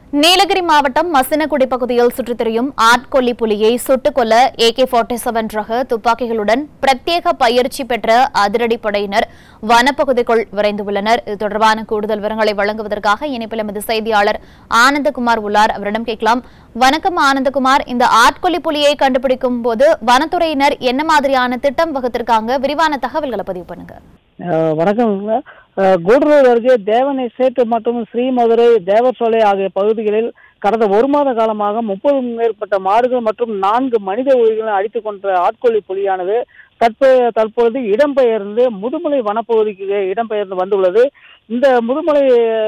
நீலகிரி மாவட்டம் மசினகுடி பகுதியில் சுற்றித் திரியும் ஆட்கொல்லி புலியை சுட்டுக் கொல்ல ஏகே ஃபார்ட்டி செவன் ரக துப்பாக்கிகளுடன் பிரத்யேக பயிற்சி பெற்ற அதிரடிப்படையினர் வனப்பகுதிக்குள் விரைந்துள்ளனர் இது தொடர்பான கூடுதல் விவரங்களை வழங்குவதற்காக இணைப்பில் எமது செய்தியாளர் ஆனந்தகுமார் உள்ளார் அவரிடம் கேட்கலாம் வணக்கம் ஆனந்தகுமார் இந்த ஆட்கொல்லி புலியை கண்டுபிடிக்கும் போது வனத்துறையினர் என்ன மாதிரியான திட்டம் வகுத்திருக்காங்க விரிவான தகவல்களை பதிவு பண்ணுங்க அஹ் வணக்கம்ங்க அஹ் கூடலூர் அருகே தேவனை சேட்டு மற்றும் ஸ்ரீமதுரை தேவசோலை ஆகிய பகுதிகளில் கடந்த ஒரு மாத காலமாக முப்பதுக்கும் மேற்பட்ட மாடுகள் மற்றும் நான்கு மனித உயிர்களை அடித்துக் கொன்ற ஆட்கொல்லி புலியானது தற்ப தற்பொழுது இடம்பெயர்ந்து முதுமலை வனப்பகுதிக்கு இடம்பெயர்ந்து வந்துள்ளது இந்த முதுமலை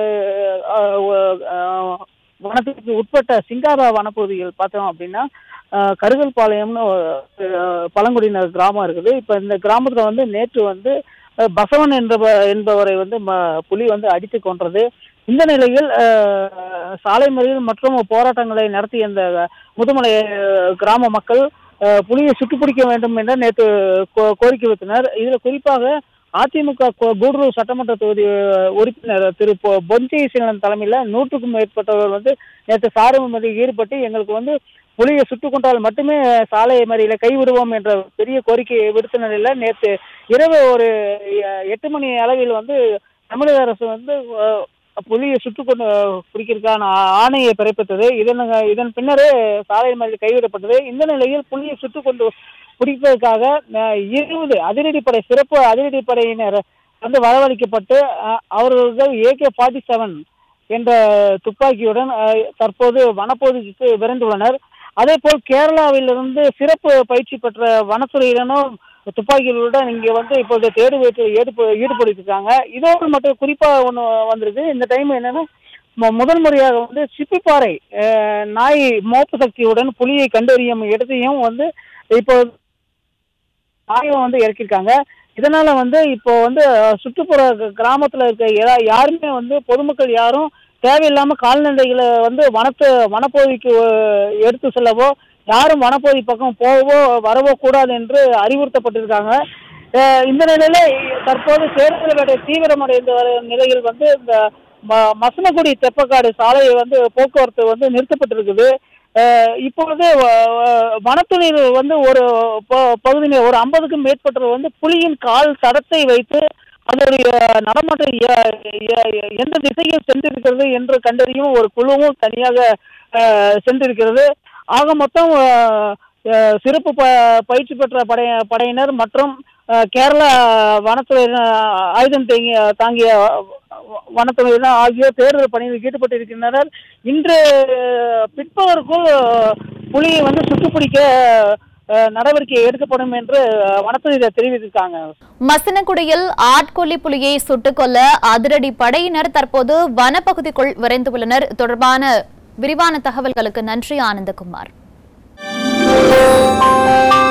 அஹ், அஹ், அஹ், வனத்துக்கு உட்பட்ட சிங்காரா வனப்பகுதிகள் பார்த்தோம் அப்படின்னா அஹ், கருகல்பாளையம்னு அஹ், பழங்குடியினர் கிராமம் இருக்குது இப்போ இந்த கிராமத்தில் வந்து நேற்று வந்து அஹ், பசவன் என்பவ என்பவரை வந்து ம- புலி வந்து அடித்து கொன்றது இந்த நிலையில் அஹ், சாலை மறியல் மற்றும் போராட்டங்களை நடத்திய இந்த முதுமலை அஹ், கிராம மக்கள் அஹ், புலியை சுட்டுப்பிடிக்க வேண்டும் என்று நேற்று கோ- கோரிக்கை வைத்தனர் இதில் குறிப்பாக அதிமுக கோ- கூடலூர் சட்டமன்ற தொகுதி அஹ், உறுப்பினர் திரு பொ- பொன்சி சீலன் தலைமையில் நூற்றுக்கும் மேற்பட்டவர் வந்து நேற்று சாலை மறியலில் ஈடுபட்டு எங்களுக்கு வந்து புலியை சுட்டுக் கொண்டால் மட்டுமே சாலை மறியலை கைவிடுவோம் என்ற பெரிய கோரிக்கையை விடுத்த நிலையில் நேற்று இரவு ஒரு அஹ், எட்டு மணி அளவில் வந்து தமிழக அரசு வந்து அஹ், புலியை சுட்டுக் கொண்டு பிடிக்கிறதுக்கான ஆ- ஆணையை பிறப்பித்தது இதன் இதன் பின்னரே சாலை மறியல் கைவிடப்பட்டது இந்த நிலையில் புலியை சுட்டுக் கொண்டு பிடிப்பதற்காக அஹ், இருபது அதிரடிப்படை சிறப்பு அதிரடிப்படையினர் வந்து வரவழைக்கப்பட்டு அஹ், அவர்கள் ஏகே ஃபார்ட்டி செவன் என்ற துப்பாக்கியுடன் அஹ், தற்போது வனப்பகுதிக்கு விரைந்துள்ளனர் அதே போல் கேரளாவிலிருந்து சிறப்பு பயிற்சி பெற்ற வனத்துறையினரும் துப்பாக்கிகளுடன் இங்கே வந்து இப்போது தேடு வைத்து ஈடுப ஈடுபடுத்திருக்காங்க இதோடு மட்டும் குறிப்பாக ஒன்று வந்திருக்கு இந்த டைம் என்னன்னா மு- முதல் முறையாக வந்து சிப்பிப்பாறை அஹ், நாய் மோப்ப சக்தியுடன் புலியை கண்டறியும் இடத்தையும் வந்து இப்போ ஆய்வு வந்து இறக்கியிருக்காங்க இதனால வந்து இப்போ வந்து அஹ், சுற்றுப்புற க- கிராமத்துல இருக்க யா- யாருமே வந்து பொதுமக்கள் யாரும் தேவையில்லாம கால்நடைகளை வந்து வனத்து வனப்பகுதிக்கு அஹ், எடுத்து செல்லவோ யாரும் வனப்பகுதி பக்கம் போகவோ வரவோ கூடாது என்று அறிவுறுத்தப்பட்டிருக்காங்க அஹ், இந்த நிலையில தற்போது தேர்தல் வேட்டை தீவிரமடைந்த வர நிலையில் வந்து இந்த ம- மசனகுடி தெப்பக்காடு சாலை வந்து போக்குவரத்து வந்து நிறுத்தப்பட்டிருக்குது அஹ் இப்பொழுது வ- வ- வனத்துறையில் வந்து ஒரு ப- பகுதியில் ஒரு ஐம்பதுக்கும் மேற்பட்டவர் வந்து புலியின் கால் தடத்தை வைத்து அதனுடைய நடமாட்டம் எ- எ- எந்த திசையில் சென்றிருக்கிறது என்று கண்டறியும் ஒரு குழுவும் தனியாக அஹ், சென்றிருக்கிறது ஆக மொத்தம் அஹ், அஹ், சிறப்பு ப பயிற்சி பெற்ற படை படையினர் மற்றும் அஹ், கேரளா வனத்துறையினர் ஆயுதம் தாங்கிய தாங்கிய வனத்துறையினர் ஆகியோர் தேடுதல் பணியில் ஈடுபட்டிருக்கின்றனர் இன்று பிற்பகலுக்குள் புலியை வந்து சுட்டுப்பிடிக்க அஹ், நடவடிக்கை எடுக்கப்படும் என்று வனத்துறையினர் தெரிவித்திருக்காங்க மசினகுடியில் ஆட்கொல்லி புலியை சுட்டுக் கொல்ல அதிரடி படையினர் தற்போது வனப்பகுதிக்குள் விரைந்துள்ளனர் இது தொடர்பான விரிவான தகவல்களுக்கு நன்றி ஆனந்தகுமார்